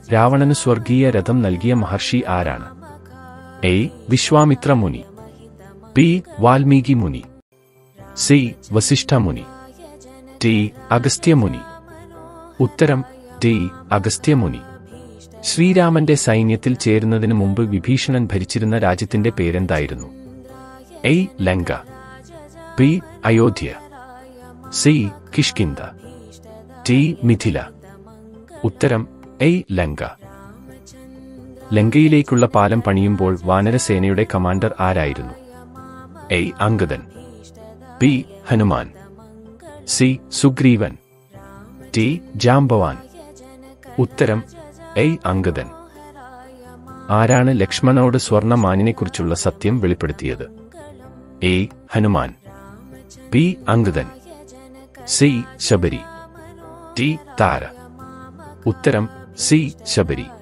രാവണന് സ്വർഗീയ രഥം നൽകിയ മഹർഷി ആരാണ് എ വിശ്വാമിത്ര മുനി ബി വാൽമീകി മുനി സി വസിഷ്ഠ മുനി ടി അഗസ്ത്യ മുനി ഉത്തരം ഡി അഗസ്ത്യ മുനി ശ്രീരാമന്റെ സൈന്യത്തിൽ ചേരുന്നതിന് മുമ്പ് വിഭീഷണൻ ഭരിച്ചിരുന്ന രാജ്യത്തിന്റെ പേരെന്തായിരുന്നു A Lanka B Ayodhya C Kishkindha D Mithila ഉത്തരം എ ലങ്ക ലങ്കയിലേക്കുള്ള പാലം പണിയുമ്പോൾ വാനരസേനയുടെ കമാൻഡർ ആരായിരുന്നു A Angadan B Hanuman C Sugreevan D Jambavan ഉത്തരം എ അങ്കദൻ ആരാണ് ലക്ഷ്മണോട് സ്വർണമാനിനെക്കുറിച്ചുള്ള സത്യം വെളിപ്പെടുത്തിയത് A Hanuman B Angadan C Shabari D Tara ഉത്തരം സി ശബരി